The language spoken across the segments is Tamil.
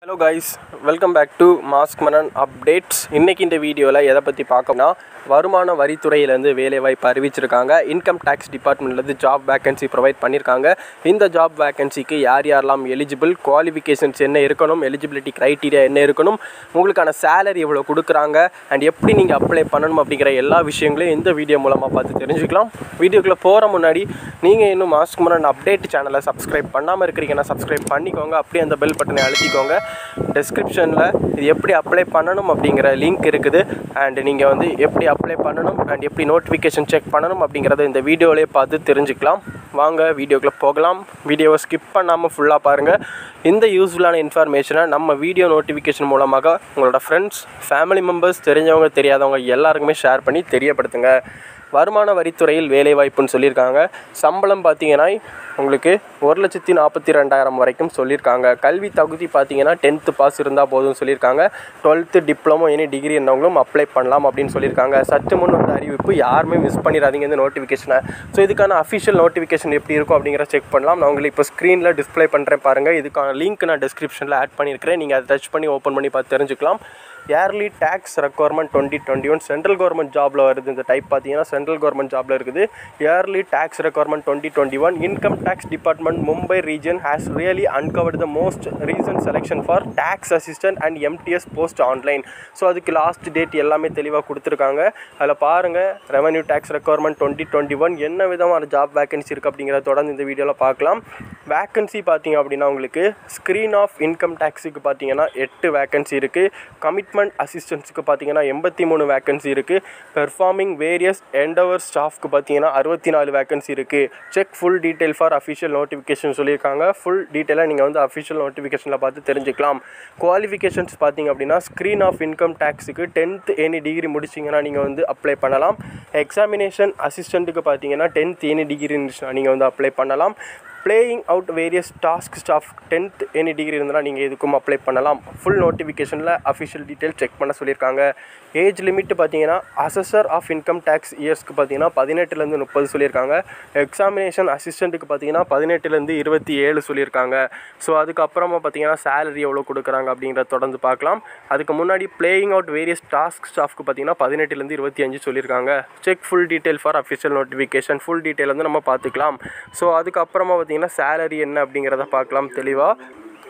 hello guys welcome back to mask Manan updates இன்றைக்கி இந்த வீடியோவில் எதை பற்றி பார்க்கணும்னா வருமான வரித்துறையிலேருந்து வேலைவாய்ப்பு அறிவிச்சிருக்காங்க இன்கம் டேக்ஸ் டிபார்ட்மெண்ட்லேருந்து ஜாப் வேகன்சி ப்ரொவைட் பண்ணியிருக்காங்க இந்த ஜாப் வேகன்சிக்கு யார் யாரெல்லாம் எலிஜிபிள் குவாலிஃபிகேஷன்ஸ் என்ன இருக்கணும் எலிஜிபிலிட்டி க்ரைட்டீரியா என்ன இருக்கணும் உங்களுக்கான சேலரி எவ்வளோ கொடுக்குறாங்க அண்ட் எப்படி நீங்கள் அப்ளை பண்ணணும் அப்படிங்கிற எல்லா விஷயங்களையும் இந்த வீடியோ மூலமாக பார்த்து தெரிஞ்சுக்கலாம் வீடியோக்குள்ளே போகிற முன்னாடி நீங்கள் இன்னும் மாஸ்க் மனன் அப்டேட் சேனலை சப்ஸ்கிரைப் பண்ணாமல் இருக்கிறீங்கன்னா சப்ஸ்கிரைப் பண்ணிக்கோங்க அப்படியே அந்த பெல் பட்டனை அழுத்திக்கோங்க டெஸ்கிரிப்ஷனில் இது எப்படி அப்ளை பண்ணணும் அப்படிங்கிற லிங்க் இருக்குது அண்ட் நீங்கள் வந்து எப்படி அப்ளை பண்ணணும் அண்ட் எப்படி நோட்டிஃபிகேஷன் செக் பண்ணணும் அப்படிங்கிறத இந்த வீடியோவிலே பார்த்து தெரிஞ்சுக்கலாம் வாங்க வீடியோக்குள்ளே போகலாம் வீடியோவை ஸ்கிப் பண்ணாமல் ஃபுல்லாக பாருங்கள் இந்த யூஸ்ஃபுல்லான இன்ஃபர்மேஷனை நம்ம வீடியோ நோட்டிஃபிகேஷன் மூலமாக உங்களோட ஃப்ரெண்ட்ஸ் ஃபேமிலி மெம்பர்ஸ் தெரிஞ்சவங்க தெரியாதவங்க எல்லாருக்குமே ஷேர் பண்ணி தெரியப்படுத்துங்க வருமான வரித்துறையில் வேலைவாய்ப்புன்னு சொல்லியிருக்காங்க சம்பளம் பார்த்தீங்கன்னா உங்களுக்கு ஒரு லட்சத்தி நாற்பத்தி ரெண்டாயிரம் வரைக்கும் சொல்லியிருக்காங்க கல்வி தகுதி பார்த்தீங்கன்னா டென்த்து பாஸ் இருந்தால் போதும்னு சொல்லியிருக்காங்க டுவெல்த்து டிப்ளமோ எனி டிகிரி இருந்தவங்களும் அப்ளை பண்ணலாம் அப்படின்னு சொல்லியிருக்காங்க சற்று முன் வந்த அறிவிப்பு யாருமே மிஸ் பண்ணிடாதீங்க இந்த நோட்டிஃபிகேஷனை ஸோ இதுக்கான அஃபிஷியல் நோட்டிஃபிகேஷன் எப்படி இருக்கும் அப்படிங்கிற செக் பண்ணலாம் நான் உங்களுக்கு இப்போ ஸ்க்ரீனில் டிஸ்ப்ளே பண்ணுறேன் பாருங்கள் இதுக்கான லிங்க் நான் டிஸ்கிரிப்ஷனில் ஆட் பண்ணியிருக்கிறேன் நீங்கள் அதை டச் பண்ணி ஓப்பன் பண்ணி பார்த்து தெரிஞ்சுக்கலாம் yearly tax requirement twenty twenty one central government ஜாபில் வருது இந்த டைப் பார்த்தீங்கன்னா சென்ட்ரல் கவர்மெண்ட் ஜாபில் இருக்குது yearly tax requirement twenty twenty one income tax department Mumbai region has really uncovered the most reason selection for tax assistant and MTS post online so அதுக்கு லாஸ்ட் டேட் எல்லாமே தெளிவாக கொடுத்துருக்காங்க அதில் பாருங்கள் revenue tax requirement twenty twenty one என்ன விதமான ஜாப் வேகன்சி இருக்குது அப்படிங்கிறத தொடர்ந்து இந்த வீடியோவில் பார்க்கலாம் வேக்கன்சி பார்த்தீங்க அப்படின்னா உங்களுக்கு ஸ்க்ரீன் ஆஃப் இன்கம் டேக்ஸுக்கு பார்த்தீங்கன்னா எட்டு வேக்கன்சி இருக்குது கமிட்மெண்ட் அசிஸ்டன்ஸுக்கு பார்த்தீங்கன்னா எண்பத்தி மூணு வேக்கன்சி இருக்குது பெர்ஃபார்மிங் வேரியஸ் எண்டவர் ஸ்டாஃப்க்கு பார்த்தீங்கன்னா அறுபத்தி நாலு வேக்கன்சி இருக்குது check full detail for official notification சொல்லியிருக்காங்க ஃபுல் டீட்டெயிலாக நீங்கள் வந்து அஃபிஷியல் நோட்டிஃபிகேஷனில் பார்த்து தெரிஞ்சுக்கலாம் குவாலிஃபிகேஷன்ஸ் பார்த்தீங்க அப்படின்னா ஸ்க்ரீன் ஆஃப் இன்கம் டேக்ஸுக்கு டென்த் எனி டிகிரி முடிச்சிங்கன்னா நீங்கள் வந்து அப்ளை பண்ணலாம் எக்ஸாமினேஷன் அசிஸ்டண்ட்டுக்கு பார்த்தீங்கன்னா டென்த் எனி டிகிரி இருந்துச்சுன்னா நீங்கள் வந்து அப்ளை பண்ணலாம் playing out various task staff tenth any degree இருந்தால் நீங்கள் எதுக்கும் அப்ளை பண்ணலாம் ஃபுல் நோட்டிஃபிகேஷனில் அஃபிஷியல் டீட்டெயில் செக் பண்ண சொல்லியிருக்காங்க ஏஜ் லிமிட் பார்த்தீங்கன்னா அசஸர் ஆஃப் இன்கம் டேக்ஸ் இயர்ஸ்க்கு பார்த்தீங்கன்னா பதினெட்டுலேருந்து முப்பது சொல்லியிருக்காங்க எக்ஸாமினேஷன் அசிஸ்டண்ட்டுக்கு பார்த்தீங்கன்னா பதினெட்டுலேருந்து இருபத்தி ஏழு சொல்லியிருக்காங்க ஸோ அதுக்கப்புறமா பார்த்தீங்கன்னா சேலரி எவ்வளோ கொடுக்குறாங்க அப்படிங்கிறத தொடர்ந்து பார்க்கலாம் அதுக்கு முன்னாடி பிளேயிங் அவுட் வேரியஸ் டாஸ்க் ஸ்டாஃப்க்கு பார்த்தீங்கன்னா பதினெட்டுலேருந்து இருபத்தி அஞ்சு சொல்லியிருக்காங்க check full detail for official notification full detail வந்து நம்ம பார்த்துக்கலாம் ஸோ அதுக்கப்புறமா பார்த்தீங்கன்னா சேலரி என்ன அப்படிங்கிறத பார்க்கலாம் தெளிவாக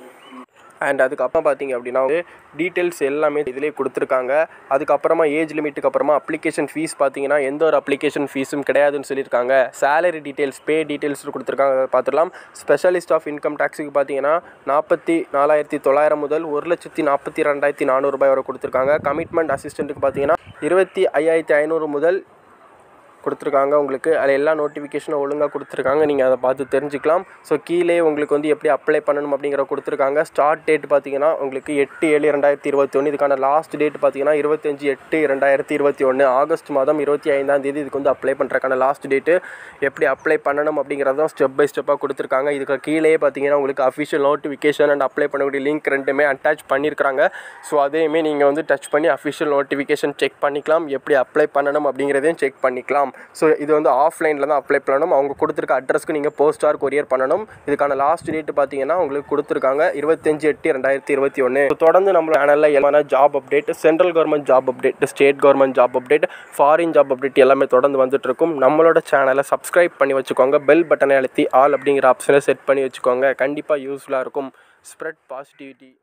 அண்ட் அதுக்கப்புறம் பார்த்தீங்க அப்படின்னா வந்து டீட்டெயில்ஸ் எல்லாமே இதிலே கொடுத்துருக்காங்க அதுக்கப்புறமா ஏஜ் லிமிட்டுக்கு அப்புறமா அப்ளிகேஷன் ஃபீஸ் பார்த்தீங்கன்னா எந்த ஒரு அப்ளிகேஷன் ஃபீஸும் கிடையாதுன்னு சொல்லியிருக்காங்க சேலரி டீட்டெயில்ஸ் பே டீட்டெயில்ஸ் கொடுத்துருக்காங்க அதை பார்த்துடலாம் ஸ்பெஷலிஸ்ட் ஆஃப் இன்கம் டேக்ஸுக்கு பார்த்தீங்கன்னா நாற்பத்தி நாலாயிரத்தி தொள்ளாயிரம் முதல் ஒரு லட்சத்தி நாற்பத்தி ரெண்டாயிரத்தி நானூறுபாய் வரை கொடுத்துருக்காங்க கமிட்மெண்ட் அசிஸ்டண்ட்டுக்கு பார்த்தீங்கன்னா இருபத்தி ஐயாயிரத்தி ஐநூறு முதல் கொடுத்துருக்காங்க உங்களுக்கு அதில் எல்லா நோட்டிஃபிகேஷனும் ஒழுங்காக கொடுத்துருக்காங்க நீங்கள் அதை பார்த்து தெரிஞ்சுக்கலாம் ஸோ கீழே உங்களுக்கு வந்து எப்படி அப்ளை பண்ணணும் அப்படிங்கிற கொடுத்துருக்காங்க ஸ்டார்ட் டேட் பார்த்தீங்கன்னா உங்களுக்கு எட்டு ஏழு ரெண்டாயிரத்தி இருபத்தி ஒன்று இதுக்கான லாஸ்ட் டேட் பார்த்தீங்கன்னா இருபத்தஞ்சி எட்டு ரெண்டாயிரத்தி இருபத்தி ஒன்று ஆகஸ்ட் மாதம் இருபத்தி ஐந்தாம் தேதி இதுக்கு வந்து அப்ளை பண்ணுறதுக்கான லாஸ்ட் டேட்டு எப்படி அப்ளை பண்ணணும் அப்படிங்கிறதும் ஸ்டெப் பை ஸ்டெப்பாக கொடுத்துருக்காங்க இதுக்கு கீழே பார்த்தீங்கன்னா உங்களுக்கு அஃபிஷியல் நோட்டிஃபிகேஷன் அண்ட் அப்ளை பண்ணக்கூடிய லிங்க் ரெண்டுமே அட்டாச் பண்ணியிருக்காங்க ஸோ அதையுமே நீங்கள் வந்து டச் பண்ணி அஃபிஷியல் நோட்டிஃபிகேஷன் செக் பண்ணிக்கலாம் எப்படி அப்ளை பண்ணணும் அப்படிங்கிறதையும் செக் பண்ணிக்கலாம் ஸோ இது வந்து ஆஃப்லைனில் தான் அப்ளை பண்ணணும் அவங்க கொடுத்துருக்க அட்ரஸ்க்கு நீங்கள் போஸ்ட் ஆர் கொரியர் பண்ணணும் இதுக்கான லாஸ்ட் டேட் பார்த்தீங்கன்னா உங்களுக்கு கொடுத்துருக்காங்க இருபத்தஞ்சு எட்டு ரெண்டாயிரத்தி இருபத்தி ஒன்று தொடர்ந்து நம்ம சேனலில் எல்லாமே job update central government job update state government job update foreign job update எல்லாமே தொடர்ந்து வந்துட்டு இருக்கும் நம்மளோட சேனலை சப்ஸ்கிரைப் பண்ணி வச்சுக்கோங்க பெல் பட்டனை அழுத்தி ஆல் அப்படிங்கிற ஆப்ஷனை செட் பண்ணி வச்சுக்கோங்க கண்டிப்பாக யூஸ்ஃபுல்லாக இருக்கும் ஸ்ப்ரெட் பாசிட்டிவிட்டி